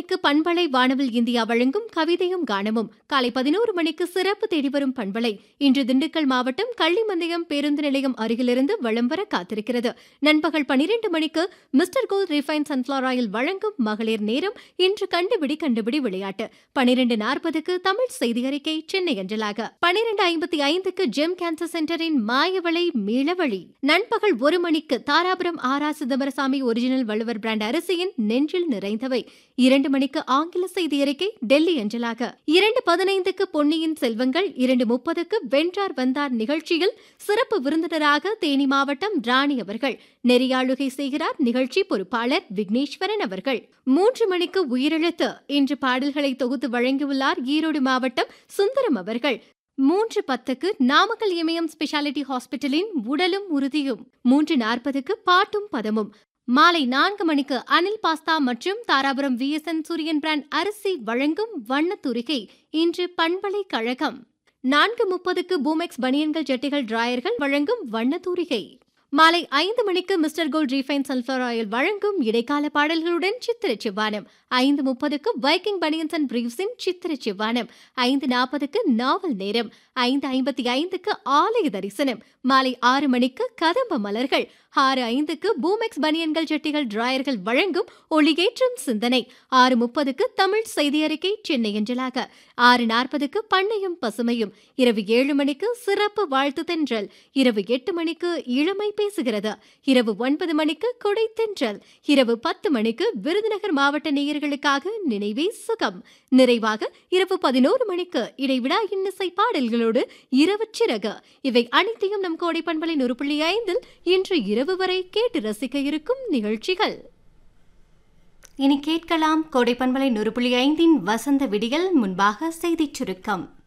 மணிக்கு பண்பலை வானவில் இந்தியா வழங்கும் கவிதையும் கானமும் காலை பதினோரு மணிக்கு சிறப்பு தேடிவரும் பண்பலை இன்று திண்டுக்கல் மாவட்டம் கள்ளிமந்தயம் பேருந்து நிலையம் அருகிலிருந்து வலம் வர காத்திருக்கிறது நண்பகல் பனிரெண்டு மணிக்கு mister gold refine sunflower oil வழங்கும் மகளிர் நேரம் இன்று கண்டுபிடி கண்டுபிடி விளையாட்டு பனிரெண்டு நாற்பதுக்கு தமிழ் செய்தி அறிக்கை சென்னை அஞ்சலாக பனிரெண்டு ஐம்பத்தி ஐந்துக்கு ஜெம் கேன்சர் சென்டரின் மாயவளை மீளவழி நண்பகல் ஒரு மணிக்கு தாராபுரம் ஆரா சிதம்பரசாமி ஒரிஜினல் வள்ளுவர் பிராண்ட் அரிசியின் நெஞ்சில் நிறைந்தவை இரண்டு மணிக்கு ஆங்கில செய்தி அறிக்கை டெல்லி அஞ்சலாக இரண்டு பதினைந்துக்கு பொன்னியின் செல்வங்கள் இரண்டு முப்பதுக்கு வென்றார் வந்தார் நிகழ்ச்சியில் சிறப்பு விருந்தினராக தேனி மாவட்டம் ராணி அவர்கள் நெறியாளுகை செய்கிறார் நிகழ்ச்சி பொறுப்பாளர் விக்னேஸ்வரன் அவர்கள் மூன்று மணிக்கு உயிரெழுத்து இன்று பாடல்களை தொகுத்து வழங்கியுள்ளார் ஈரோடு மாவட்டம் சுந்தரம் அவர்கள் மூன்று பத்துக்கு நாமக்கல் இமயம் ஸ்பெஷாலிட்டி ஹாஸ்பிட்டலின் உடலும் உறுதியும் மூன்று நாற்பதுக்கு பாட்டும் பதமும் மாலை நான்கு மணிக்கு அனில் பாஸ்தா மற்றும் தாராபுரம் விஎஸ்என் சூரியன் பிராண்ட் அரிசி வழங்கும் வண்ணத்துரிகை இன்று பண்பலை கழகம் நான்கு முப்பதுக்கு பூமெக்ஸ் பனியன்கள் ஜட்டிகள் டிராயர்கள் வழங்கும் வண்ணத்தூரிகை மாலை ஐந்து மணிக்கு mister gold refine sulphur oil வழங்கும் இடைக்கால பாடல்களுடன் சித்திர செவ்வானம் ஐந்து முப்பதுக்கு வைக்கிங் பனியன்ஸ் அண்ட் பிரீவ்ஸின் சித்திர செவ்வானம் ஐந்து நாற்பதுக்கு நாவல் நேரம் ஐந்து ஐம்பத்தி ஐந்துக்கு ஆலய தரிசனம் மாலை ஆறு மணிக்கு கதம்ப மலர்கள் ஆறு ஐந்துக்கு பூமெக்ஸ் பனியன்கள் ஜட்டிகள் டிராயர்கள் வழங்கும் ஒளிகேற்றும் சிந்தனை ஆறு முப்பதுக்கு தமிழ் செய்தி அறிக்கை சென்னை அஞ்சலாக ஆறு நாற்பதுக்கு பண்ணையும் பசுமையும் இரவு ஏழு மணிக்கு சிறப்பு வாழ்த்து தென்றல் இரவு எட்டு மணிக்கு இளமை பேசுகிறது இரவு ஒன்பது மணிக்கு கொடை தென்றல் இரவு பத்து மணிக்கு விருதுநகர் மாவட்ட நேயர்களுக்காக நினைவே சுகம் நிறைவாக இரவு பதினோரு மணிக்கு இடைவிடா இன்னிசை பாடல்களோடு இரவு சிறகு இவை அனைத்தையும் நம் கோடை பண்பலை நூறு புள்ளி ஐந்தில் இன்று இரவு வரை கேட்டு ரசிக்க இருக்கும் நிகழ்ச்சிகள் இனி கேட்கலாம் கோடை பண்பலை நூறு புள்ளி ஐந்தின் வசந்த விடியல் முன்பாக செய்திச் சுருக்கம்